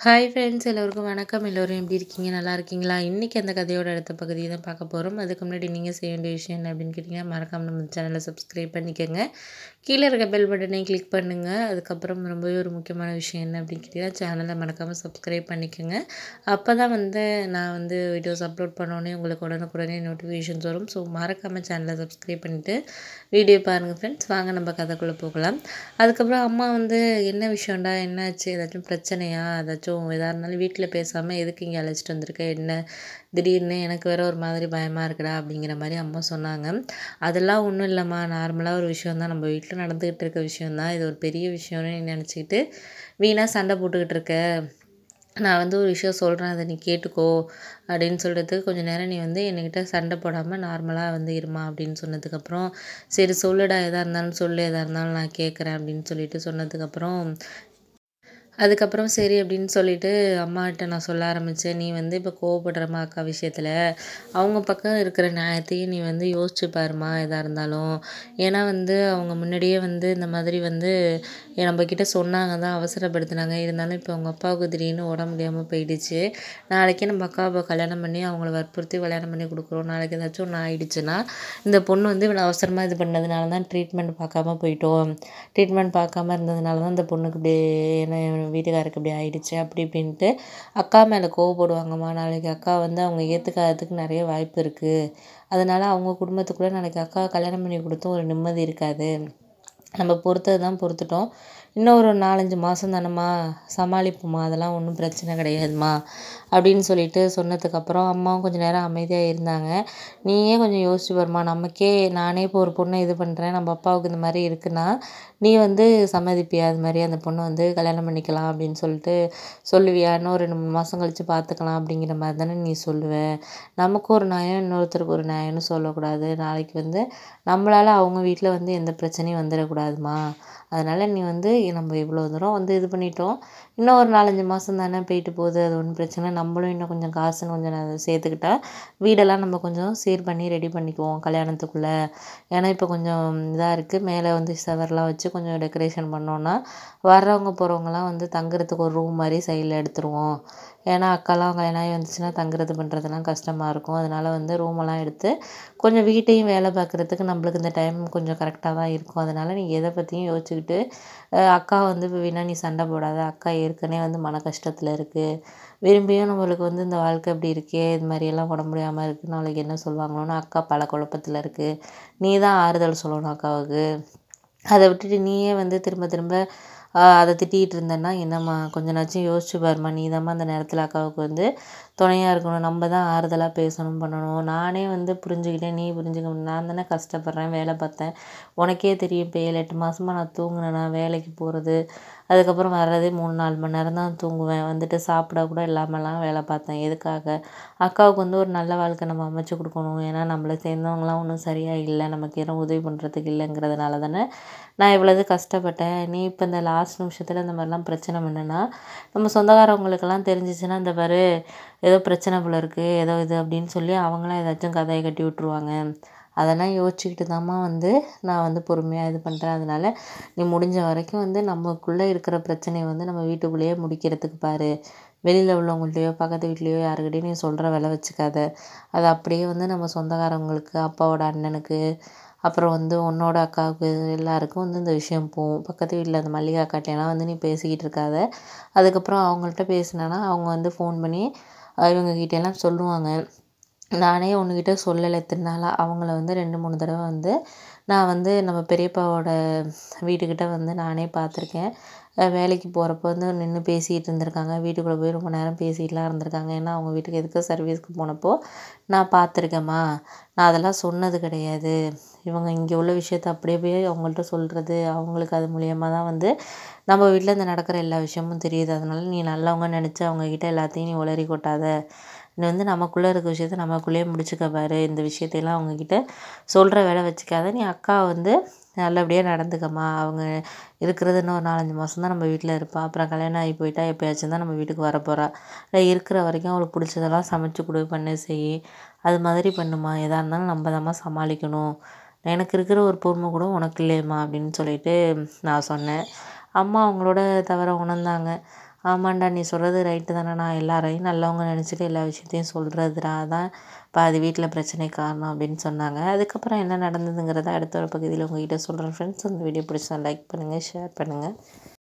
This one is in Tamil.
ஹாய் ஃப்ரெண்ட்ஸ் எல்லோருக்கும் வணக்கம் எல்லோரும் எப்படி இருக்கீங்க நல்லா இருக்கீங்களா இன்றைக்கி அந்த கதையோட அடுத்த பகுதியை தான் பார்க்க போகிறோம் அதுக்கு முன்னாடி நீங்கள் செய்ய வேண்டிய விஷயம் என்ன அப்படின்னு கேட்டிங்கன்னா மறக்காம நம்ம சேனலை சப்ஸ்கிரைப் பண்ணிக்கோங்க கீழே இருக்க பெல் பட்டனை கிளிக் பண்ணுங்கள் அதுக்கப்புறம் ரொம்பவே ஒரு முக்கியமான விஷயம் என்ன அப்படின்னு கேட்டிங்கன்னா சேனலை மறக்காமல் சப்ஸ்கிரைப் பண்ணிக்கோங்க அப்போ தான் வந்து நான் வந்து வீடியோஸ் அப்லோட் பண்ணோடனே உங்களுக்கு உடனுக்குடனே நோட்டிஃபிகேஷன்ஸ் வரும் ஸோ மறக்காமல் சேனலை சப்ஸ்கிரைப் பண்ணிவிட்டு வீடியோ பாருங்கள் ஃப்ரெண்ட்ஸ் வாங்க நம்ம கதைக்குள்ளே போகலாம் அதுக்கப்புறம் அம்மா வந்து என்ன விஷயம்டா என்னாச்சு ஏதாச்சும் பிரச்சனையா ஏதாச்சும் எதாக இருந்தாலும் வீட்டில் பேசாமல் எதுக்கு இங்கே அழைச்சிட்டு வந்திருக்க என்ன திடீர்னு எனக்கு வேற ஒரு மாதிரி பயமாக இருக்குடா அப்படிங்கிற மாதிரி அம்மா சொன்னாங்க அதெல்லாம் ஒன்றும் இல்லைம்மா நார்மலாக ஒரு விஷயம் தான் நம்ம வீட்டில் நடந்துக்கிட்டு இருக்க விஷயம் தான் இது ஒரு பெரிய விஷயம்னு நீ நினச்சிக்கிட்டு வீணாக சண்டை போட்டுக்கிட்டு இருக்க நான் வந்து ஒரு விஷயம் சொல்கிறேன் அதை நீ கேட்டுக்கோ அப்படின்னு சொல்கிறதுக்கு கொஞ்சம் நேரம் நீ வந்து என்கிட்ட சண்டை போடாமல் நார்மலாக வந்து இருமா அப்படின்னு சொன்னதுக்கப்புறம் சரி சொல்லுடா எதாக இருந்தாலும் சொல்லு எதாக இருந்தாலும் நான் கேட்குறேன் அப்படின்னு சொல்லிட்டு சொன்னதுக்கப்புறம் அதுக்கப்புறம் சரி அப்படின்னு சொல்லிட்டு அம்மாகிட்ட நான் சொல்ல ஆரம்பித்தேன் நீ வந்து இப்போ கோவப்படுறமா அக்கா விஷயத்தில் அவங்க பக்கம் இருக்கிற நியாயத்தையும் நீ வந்து யோசிச்சு பாருமா எதாக இருந்தாலும் ஏன்னா வந்து அவங்க முன்னாடியே வந்து இந்த மாதிரி வந்து நம்மக்கிட்ட சொன்னாங்க தான் அவசரப்படுத்தினாங்க இருந்தாலும் இப்போ அவங்க அப்பாவுக்கு திடீர்னு உடம்பு முடியாமல் போயிடுச்சு நாளைக்கே நம்ம அக்காவை கல்யாணம் பண்ணி அவங்கள வற்புறுத்தி கல்யாணம் பண்ணி கொடுக்குறோம் நாளைக்கு ஏதாச்சும் ஒன்று ஆயிடுச்சுன்னா இந்த பொண்ணு வந்து இவ்வளோ அவசரமாக இது பண்ணதுனால தான் ட்ரீட்மெண்ட் பார்க்காம போயிட்டோம் ட்ரீட்மெண்ட் பார்க்காம இருந்ததுனால தான் இந்த பொண்ணுக்கு இப்படி என்ன வீட்டுக்காருக்கு இப்படி ஆயிடுச்சு அப்படி இப்படின்ட்டு அக்கா மேலே கோவப்படுவாங்கம்மா நாளைக்கு அக்கா வந்து அவங்க ஏற்றுக்காததுக்கு நிறைய வாய்ப்பு இருக்குது அதனால் அவங்க குடும்பத்துக்குள்ளே நாளைக்கு அக்கா கல்யாணம் பண்ணி கொடுத்தும் ஒரு நிம்மதி இருக்காது நம்ம பொறுத்தது தான் பொறுத்துட்டோம் இன்னும் ஒரு நாலஞ்சு மாதம் தானம்மா சமாளிப்போம்மா அதெல்லாம் ஒன்றும் பிரச்சனை கிடையாதும்மா அப்படின்னு சொல்லிட்டு சொன்னதுக்கப்புறம் அம்மாவும் கொஞ்சம் நேரம் அமைதியாக இருந்தாங்க நீயே கொஞ்சம் யோசிச்சு பாருமா நமக்கே நானே இப்போ ஒரு பொண்ணை இது பண்ணுறேன் நம்ம அப்பாவுக்கு இந்த மாதிரி இருக்குன்னா நீ வந்து சம்மதிப்பியா அது மாதிரி அந்த பொண்ணை வந்து கல்யாணம் பண்ணிக்கலாம் அப்படின்னு சொல்லிட்டு சொல்லுவியா இன்னும் ரெண்டு மூணு மாதம் கழித்து பார்த்துக்கலாம் அப்படிங்கிற மாதிரி தானே நீ சொல்லுவ நமக்கு ஒரு நியாயம் இன்னொருத்தருக்கு ஒரு நியாயம்னு சொல்லக்கூடாது நாளைக்கு வந்து நம்மளால் அவங்க வீட்டில் வந்து எந்த பிரச்சனையும் வந்துடக்கூடாதுமா அதனால் நீ வந்து நம்ம இவ்வளோ தூரம் வந்து இது பண்ணிட்டோம் இன்னும் ஒரு நாலஞ்சு மாதம் தானே போயிட்டு போகுது அது ஒன்றும் பிரச்சனை நம்மளும் இன்னும் கொஞ்சம் காசுன்னு கொஞ்சம் அதை சேர்த்துக்கிட்டா வீடெல்லாம் நம்ம கொஞ்சம் சீர் பண்ணி ரெடி பண்ணிக்குவோம் கல்யாணத்துக்குள்ளே ஏன்னா இப்போ கொஞ்சம் இதாக இருக்குது மேலே வந்து செவர்லாம் வச்சு கொஞ்சம் டெக்கரேஷன் பண்ணோன்னா வர்றவங்க போகிறவங்கலாம் வந்து தங்குறதுக்கு ஒரு ரூம் மாதிரி சைடில் எடுத்துருவோம் ஏன்னா அக்காலாம் கல்யாணம் ஆகி வந்துச்சுன்னா தங்குறது பண்ணுறதுலாம் கஷ்டமாக இருக்கும் அதனால் வந்து ரூமெல்லாம் எடுத்து கொஞ்சம் வீட்டையும் வேலை பார்க்குறதுக்கு நம்மளுக்கு இந்த டைம் கொஞ்சம் கரெக்டாக தான் இருக்கும் அதனால் நீ எதை பற்றியும் யோசிச்சுக்கிட்டு அக்கா வந்து இப்போ வீணா நீ சண்டை போடாத அக்கா ஏற்கனவே வந்து மன கஷ்டத்தில் இருக்குது விரும்பியும் நம்மளுக்கு வந்து இந்த வாழ்க்கை இப்படி இருக்கே இது மாதிரியெல்லாம் உடம்பு முடியாமல் இருக்குது நாளைக்கு என்ன சொல்லுவாங்களோன்னு அக்கா பல குழப்பத்தில் இருக்குது நீ தான் ஆறுதல் சொல்லணும் அக்காவுக்கு அதை விட்டுட்டு நீயே வந்து திரும்ப திரும்ப அதை திட்டிகிட்டு இருந்தேன்னா என்னம்மா கொஞ்ச நாச்சும் யோசிச்சு பாருமா நீ தாம்மா அந்த நேரத்தில் அக்காவுக்கு வந்து துணையாக இருக்கணும் நம்ம தான் ஆறுதலாக பேசணும் பண்ணணும் நானே வந்து புரிஞ்சுக்கிட்டேன் நீ புரிஞ்சுக்க நான் தானே கஷ்டப்படுறேன் வேலை பார்த்தேன் உனக்கே தெரியும் இப்போ ஏழு எட்டு மாதமாக நான் தூங்கினேன்னா வேலைக்கு போகிறது அதுக்கப்புறம் வர்றதே மூணு நாலு மணி நேரம் தான் தூங்குவேன் வந்துட்டு சாப்பிட கூட இல்லாமலாம் வேலை பார்த்தேன் எதுக்காக அக்காவுக்கு வந்து ஒரு நல்ல வாழ்க்கை நம்ம அமைச்சு கொடுக்கணும் ஏன்னா நம்மளை சேர்ந்தவங்களாம் ஒன்றும் சரியாக இல்லை நமக்கு யாரும் உதவி பண்ணுறதுக்கு இல்லைங்கிறதுனால தானே நான் இவ்வளவு கஷ்டப்பட்டேன் நீ இப்போ இந்த லாஸ்ட் நிமிஷத்தில் இந்த மாதிரிலாம் பிரச்சனை பண்ணனா நம்ம சொந்தக்காரவங்களுக்கெல்லாம் தெரிஞ்சிச்சுன்னா இந்த பாரு ஏதோ பிரச்சனை போல இருக்குது ஏதோ இது அப்படின்னு சொல்லி அவங்களாம் ஏதாச்சும் கதையை கட்டி விட்ருவாங்க அதெல்லாம் யோசிச்சுக்கிட்டு தாம்மா வந்து நான் வந்து பொறுமையாக இது பண்ணுறேன் அதனால் நீ முடிஞ்ச வரைக்கும் வந்து நமக்குள்ளே இருக்கிற பிரச்சனையை வந்து நம்ம வீட்டுக்குள்ளேயே முடிக்கிறதுக்கு பாரு வெளியில் உள்ளவங்கள்ட்டையோ பக்கத்து வீட்லேயோ யாருக்கிட்டையும் நீ சொல்கிற வேலை வச்சுக்காத அது அப்படியே வந்து நம்ம சொந்தக்காரவங்களுக்கு அப்பாவோட அண்ணனுக்கு அப்புறம் வந்து உன்னோட அக்காவுக்கு எல்லாருக்கும் வந்து இந்த விஷயம் போகும் பக்கத்து வீட்டில் அந்த மல்லிகா அக்காட்டையெல்லாம் வந்து நீ பேசிக்கிட்டு இருக்காத அதுக்கப்புறம் அவங்கள்ட்ட பேசினேன்னா அவங்க வந்து ஃபோன் பண்ணி இவங்கக்கிட்டெல்லாம் சொல்லுவாங்க நானே உன்கிட்ட சொல்லலை இத்தனை நாளாக அவங்கள வந்து ரெண்டு மூணு தடவை வந்து நான் வந்து நம்ம பெரியப்பாவோட வீட்டுக்கிட்ட வந்து நானே பார்த்துருக்கேன் வேலைக்கு போகிறப்ப வந்து நின்று பேசிகிட்டு இருந்திருக்காங்க வீட்டுக்குள்ளே போய் ரொம்ப நேரம் பேசிகிட்டுலாம் இருந்திருக்காங்க ஏன்னா அவங்க வீட்டுக்கு எதுக்கு சர்வீஸ்க்கு போனப்போ நான் பார்த்துருக்கேம்மா நான் அதெல்லாம் சொன்னது கிடையாது இவங்க இங்கே உள்ள விஷயத்த அப்படியே போய் அவங்கள்ட்ட சொல்கிறது அவங்களுக்கு அது மூலியமாக தான் வந்து நம்ம வீட்டில் இந்த நடக்கிற எல்லா விஷயமும் தெரியுது அதனால் நீ நல்லவங்க நினச்சி அவங்கக்கிட்ட எல்லாத்தையும் நீ உளறி கொட்டாத நீ வந்து நமக்குள்ளே இருக்க விஷயத்த நமக்குள்ளேயே முடிச்சுக்க பாரு இந்த விஷயத்தையெல்லாம் அவங்கக்கிட்ட சொல்கிற வேலை வச்சுக்காத நீ அக்கா வந்து நல்லபடியாக நடந்துக்கம்மா அவங்க இருக்கிறது இன்னும் ஒரு நாலஞ்சு மாதம் தான் நம்ம வீட்டில் இருப்பாள் அப்புறம் கல்யாணம் ஆகி போயிட்டா எப்போயாச்சும் தான் நம்ம வீட்டுக்கு வரப்போகிறா இல்லை இருக்கிற வரைக்கும் அவளுக்கு பிடிச்சதெல்லாம் சமைச்சு கொடு பண்ணு செய் அது மாதிரி பண்ணுமா எதாக இருந்தாலும் நம்ம தாம்மா சமாளிக்கணும் எனக்கு இருக்கிற ஒரு பொறுமை கூட உனக்கு இல்லையம்மா அப்படின்னு சொல்லிட்டு நான் சொன்னேன் அம்மா அவங்களோட தவறை உணர்ந்தாங்க ஆமாண்டா நீ சொல்கிறது ரைட்டு தானே நான் எல்லாரையும் நல்லவங்க நினச்சிட்டு எல்லா விஷயத்தையும் சொல்கிறதுடா அதான் பாதி வீட்டில் பிரச்சனை காரணம் அப்படின்னு சொன்னாங்க அதுக்கப்புறம் என்ன நடந்ததுங்கிறத அடுத்த ஒரு பகுதியில் உங்ககிட்ட சொல்கிறேன் ஃப்ரெண்ட்ஸ் இந்த வீடியோ பிடிச்சா லைக் பண்ணுங்கள் ஷேர் பண்ணுங்கள்